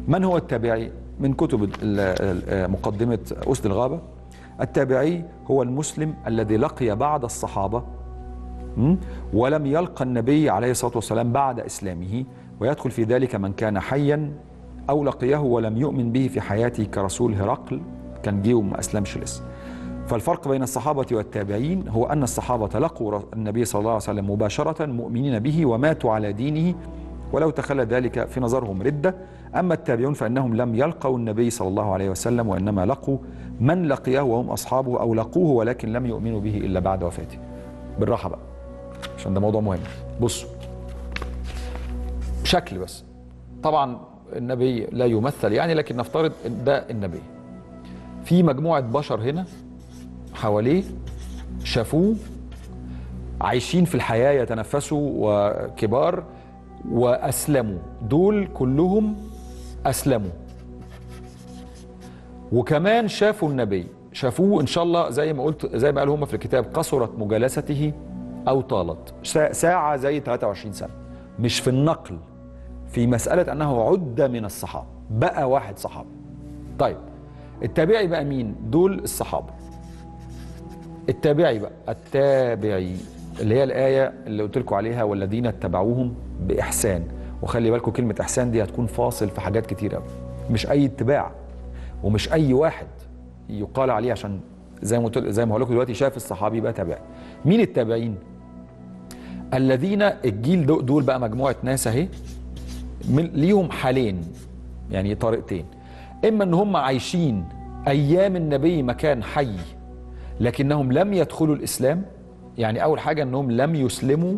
من هو التابعي من كتب ال- ال- مقدمة أسد الغابة التابعي هو المسلم الذي لقي بعض الصحابة م? ولم يلقى النبي عليه الصلاة والسلام بعد إسلامه ويدخل في ذلك من كان حيا أو لقيه ولم يؤمن به في حياته كرسول هرقل كان جه وما أسلمش لسه فالفرق بين الصحابة والتابعين هو أن الصحابة لقوا النبي صلى الله عليه وسلم مباشرة مؤمنين به وماتوا على دينه ولو تخلى ذلك في نظرهم ردة أما التابعون فإنهم لم يلقوا النبي صلى الله عليه وسلم وإنما لقوا من لقيه وهم أصحابه أو لقوه ولكن لم يؤمنوا به إلا بعد وفاته بالراحة بقى عشان ده موضوع مهم بصوا شكل بس طبعا النبي لا يمثل يعني لكن نفترض إن ده النبي في مجموعة بشر هنا حواليه شافوه عايشين في الحياة يتنفسوا وكبار وأسلموا دول كلهم أسلموا وكمان شافوا النبي شافوه إن شاء الله زي ما قلت زي ما قالوا هم في الكتاب قصرت مجالسته أو طالت سا- ساعة زي 23 سنة مش في النقل في مسألة أنه عد من الصحابة بقى واحد صحابي طيب التابعي بقى مين دول الصحابة التابعي بقى التابعي اللي هي الآية اللي قلت لكم عليها والذين اتبعوهم بإحسان وخلي بالكم كلمة إحسان دي هتكون فاصل في حاجات كتير قوي مش أي اتباع ومش أي واحد يقال عليه عشان زي ما قلت زي ما هقول لكم دلوقتي شاف الصحابي بقى تابعي مين التابعين؟ الذين الجيل دو- دول بقى مجموعة ناس أهي من- ليهم حالين يعني طريقتين اما ان هم عايشين ايام النبي مكان حي لكنهم لم يدخلوا الاسلام يعني اول حاجه انهم لم يسلموا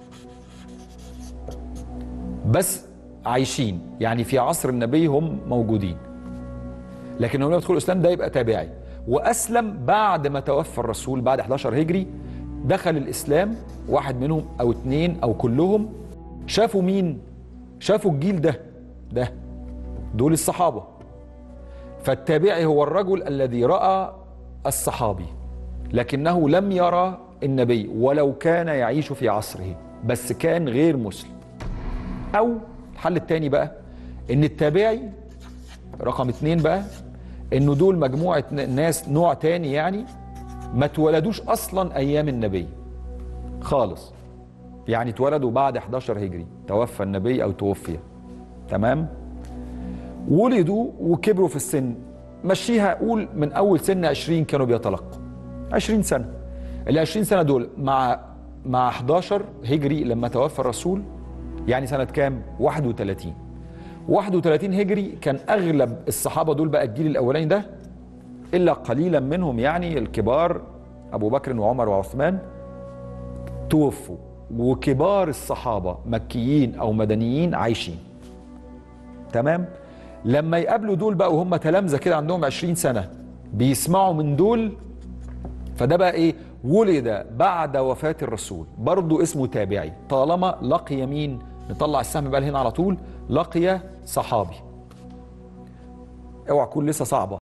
بس عايشين يعني في عصر النبي هم موجودين لكنهم لم يدخلوا الاسلام ده يبقى تابعي واسلم بعد ما توفى الرسول بعد 11 هجري دخل الاسلام واحد منهم او اتنين او كلهم شافوا مين شافوا الجيل ده ده دول الصحابه فالتابعي هو الرجل الذي راى الصحابي لكنه لم يرى النبي ولو كان يعيش في عصره بس كان غير مسلم او الحل الثاني بقى ان التابعي رقم اتنين بقى انه دول مجموعه ن- ناس نوع تاني يعني ما اتولدوش اصلا ايام النبي خالص يعني اتولدوا بعد 11 هجري توفى النبي او توفي تمام ولدوا وكبروا في السن مشيها قول من اول سن 20 كانوا بيتلقوا 20 سنه ال 20 سنه دول مع مع 11 هجري لما توفى الرسول يعني سنه كام 31 31 هجري كان اغلب الصحابه دول بقى الجيل الاولاني ده الا قليلا منهم يعني الكبار ابو بكر وعمر وعثمان توفوا وكبار الصحابه مكيين او مدنيين عايشين تمام لما يقابلوا دول بقى وهم تلامذه كده عندهم 20 سنه بيسمعوا من دول فده بقى ايه ولد بعد وفاه الرسول برضه اسمه تابعي طالما لقي مين نطلع السهم بقى هنا على طول لقي صحابي اوعى تكون لسه صعبه